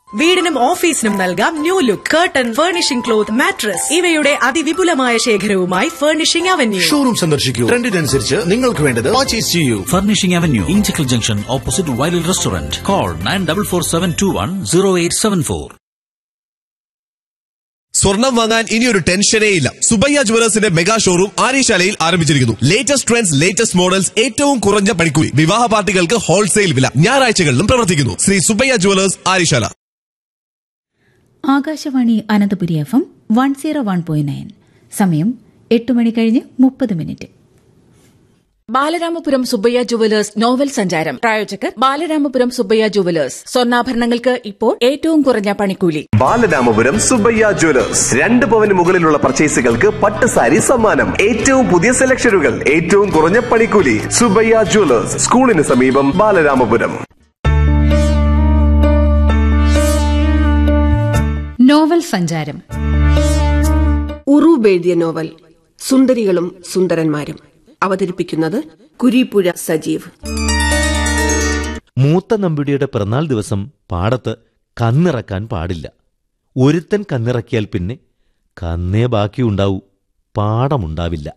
വീടിനും ഓഫീസിനും നൽകാം new look curtain furnishing cloth mattress ഇവയുടെ അതിവിപുലമായ ശേഖരവുമായി ഫർണിഷിംഗ് അവന്യൂ ഷോറൂം സന്ദർശിക്കൂ ട്രെൻഡിനനുസരിച്ച് നിങ്ങൾക്ക് വേണ്ടത് പർച്ചേസ് ചെയ്യൂ Furnishing Avenue, Inchicle Junction, opposite Wild Restaurant. Call 9447210874. സ്വർണം വാങ്ങാൻ ഇനിയൊരു ടെൻഷനേ ഇല്ല സുബയ്യ ജുവലേഴ്സിന്റെ മെഗാ ഷോറൂം ആര്യശാലയിൽ ആരംഭിച്ചിരിക്കുന്നു ലേറ്റസ്റ്റ് ട്രെൻഡ്സ് ലേറ്റസ്റ്റ് മോഡൽസ് ഏറ്റവും കുറഞ്ഞ പണിക്കൂലി വിവാഹ പാർട്ടികൾക്ക് ഹോൾസെയിൽ വില ഞായറാഴ്ചകളിലും പ്രവർത്തിക്കുന്നു Shri Subbaiah jewellers Aryasala Akashvani Ananthapuri F M one zero one point nine സമയം എട്ട് മണി കഴിഞ്ഞ് മുപ്പത് minute Balaramapuram Subbaiah jewellers novel സഞ്ചാരം പ്രായോജകർ ബാലരാമപുരം സുബ്ബയ്യ ജുവലേഴ്സ് സ്വർണ്ണാഭരണങ്ങൾക്ക് ഇപ്പോൾ ഏറ്റവും കുറഞ്ഞ പണിക്കൂലി ബാലരാമപുരം സുബയ്യ ജ്വല്ലേഴ്സ് രണ്ട് പവന് മുകളിലുള്ള പർച്ചേസുകൾക്ക് പട്ട് സാരി സമ്മാനം ഏറ്റവും പുതിയ സെലക്ഷനുകൾ ഏറ്റവും കുറഞ്ഞ പണിക്കൂലി സുബയ്യ ജ്വല്ലേഴ്സ് സ്കൂളിന് സമീപം ബാലരാമപുരം നോവൽ സഞ്ചാരം ഉറൂബ് എഴുതിയ നോവൽ സുന്ദരികളും സുന്ദരന്മാരും അവതരിപ്പിക്കുന്നത് കുരീപ്പുഴ സജീവ് മൂത്ത നമ്പിടിയുടെ പിറന്നാൾ ദിവസം പാടത്ത് കന്നിറക്കാൻ പാടില്ല ഒരുത്തൻ കന്നിറക്കിയാൽ പിന്നെ കന്നേ ബാക്കിയുണ്ടാവൂ പാടമുണ്ടാവില്ല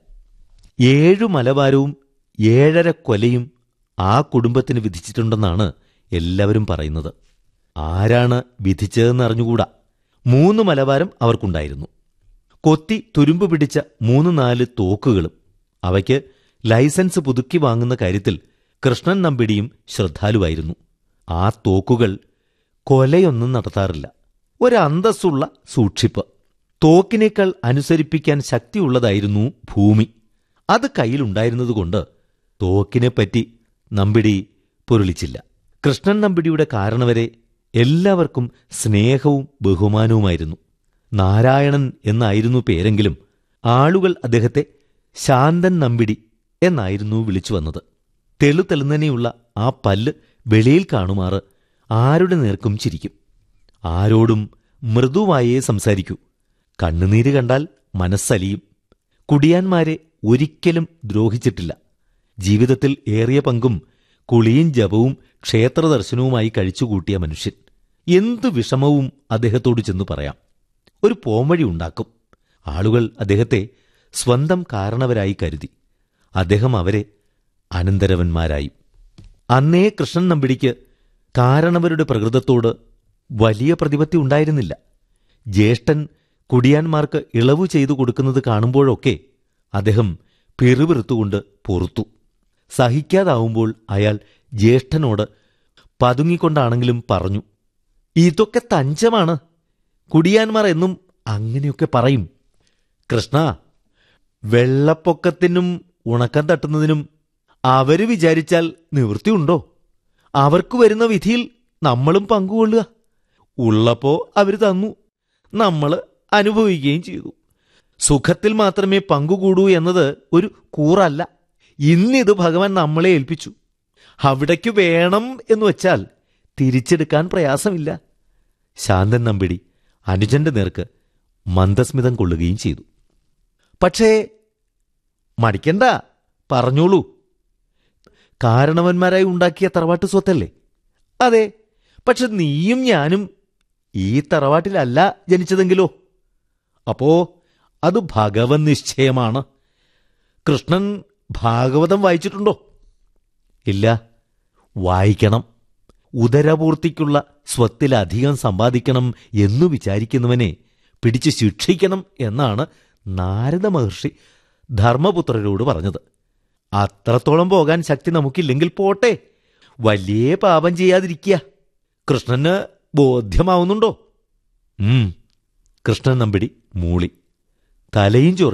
ഏഴു മലബാരവും ഏഴര കൊലയും ആ കുടുംബത്തിന് വിധിച്ചിട്ടുണ്ടെന്നാണ് എല്ലാവരും പറയുന്നത് ആരാണ് വിധിച്ചതെന്ന് അറിഞ്ഞുകൂടാ മൂന്ന് മലബാരം അവർക്കുണ്ടായിരുന്നു കൊത്തി തുരുമ്പ് പിടിച്ച മൂന്ന് നാല് തോക്കുകളും അവയ്ക്ക് ലൈസൻസ് പുതുക്കി വാങ്ങുന്ന കാര്യത്തിൽ കൃഷ്ണൻ നമ്പിടിയും ശ്രദ്ധാലുവായിരുന്നു ആ തോക്കുകൾ കൊലയൊന്നും നടത്താറില്ല ഒരന്തസ്സുള്ള സൂക്ഷിപ്പ് തോക്കിനേക്കാൾ അനുസരിപ്പിക്കാൻ ശക്തിയുള്ളതായിരുന്നു ഭൂമി അത് കയ്യിലുണ്ടായിരുന്നതുകൊണ്ട് തോക്കിനെപ്പറ്റി നമ്പിടി പൊരുളിച്ചില്ല കൃഷ്ണൻ നമ്പിടിയുടെ കാരണവരെ എല്ലാവർക്കും സ്നേഹവും ബഹുമാനവുമായിരുന്നു നാരായണൻ എന്നായിരുന്നു പേരെങ്കിലും ആളുകൾ അദ്ദേഹത്തെ ശാന്തൻ നമ്പിടി എന്നായിരുന്നു വിളിച്ചു വന്നത് തെളുതെളുന്നനെയുള്ള ആ പല്ല് വെളിയിൽ കാണുമാറ് ആരുടെ നേർക്കും ചിരിക്കും ആരോടും മൃദുവായേ സംസാരിക്കൂ കണ്ണുനീര് കണ്ടാൽ മനസ്സലിയും കുടിയാന്മാരെ ഒരിക്കലും ദ്രോഹിച്ചിട്ടില്ല ജീവിതത്തിൽ ഏറിയ പങ്കും കുളിയും ജപവും ക്ഷേത്രദർശനവുമായി കഴിച്ചുകൂട്ടിയ മനുഷ്യൻ എന്തു വിഷമവും അദ്ദേഹത്തോട് ചെന്നു പറയാം ഒരു പോംവഴി ഉണ്ടാക്കും ആളുകൾ അദ്ദേഹത്തെ സ്വന്തം കാരണവരായി കരുതി അദ്ദേഹം അവരെ അനന്തരവന്മാരായി അന്നേ കൃഷ്ണൻ നമ്പിടിക്ക് കാരണവരുടെ പ്രകൃതത്തോട് വലിയ പ്രതിപത്തി ഉണ്ടായിരുന്നില്ല ജ്യേഷ്ഠൻ കുടിയാന്മാർക്ക് ഇളവു ചെയ്തു കൊടുക്കുന്നത് കാണുമ്പോഴൊക്കെ അദ്ദേഹം പിറുപിറുത്തുകൊണ്ട് പൊറുത്തു സഹിക്കാതാവുമ്പോൾ അയാൾ ജ്യേഷ്ഠനോട് പതുങ്ങിക്കൊണ്ടാണെങ്കിലും പറഞ്ഞു ഇതൊക്കെ തഞ്ചമാണ് കുടിയാന്മാർ എന്നും അങ്ങനെയൊക്കെ പറയും കൃഷ്ണ വെള്ളപ്പൊക്കത്തിനും ഉണക്കം തട്ടുന്നതിനും അവര് വിചാരിച്ചാൽ നിവൃത്തിയുണ്ടോ അവർക്ക് വരുന്ന വിധിയിൽ നമ്മളും പങ്കുകൊള്ളുക ഉള്ളപ്പോ അവര് തന്നു നമ്മൾ അനുഭവിക്കുകയും ചെയ്തു സുഖത്തിൽ മാത്രമേ പങ്കുകൂടൂ എന്നത് ഒരു കൂറല്ല ഇന്നിത് ഭഗവാൻ നമ്മളെ ഏൽപ്പിച്ചു അവിടേക്ക് വേണം എന്ന് വച്ചാൽ തിരിച്ചെടുക്കാൻ പ്രയാസമില്ല ശാന്തൻ നമ്പിടി അനുജന്റെ നേർക്ക് മന്ദസ്മിതം കൊള്ളുകയും ചെയ്തു പക്ഷേ മടിക്കണ്ട പറഞ്ഞോളൂ കാരണവന്മാരായി ഉണ്ടാക്കിയ തറവാട്ട് സ്വത്തല്ലേ അതെ പക്ഷെ നീയും ഞാനും ഈ തറവാട്ടിലല്ല ജനിച്ചതെങ്കിലോ അപ്പോ അത് ഭഗവത് നിശ്ചയമാണ് കൃഷ്ണൻ ഭാഗവതം വായിച്ചിട്ടുണ്ടോ ഇല്ല വായിക്കണം ഉദരപൂർത്തിക്കുള്ള സ്വത്തിലധികം സമ്പാദിക്കണം എന്നു വിചാരിക്കുന്നവനെ പിടിച്ച് ശിക്ഷിക്കണം എന്നാണ് നാരദ മഹർഷി ധർമ്മപുത്രരോട് പറഞ്ഞത് അത്രത്തോളം പോകാൻ ശക്തി നമുക്കില്ലെങ്കിൽ പോട്ടെ വലിയ പാപം ചെയ്യാതിരിക്കുക കൃഷ്ണന് ബോധ്യമാവുന്നുണ്ടോ ഉം കൃഷ്ണൻ നമ്പിടി മൂളി തലയും ചൊറി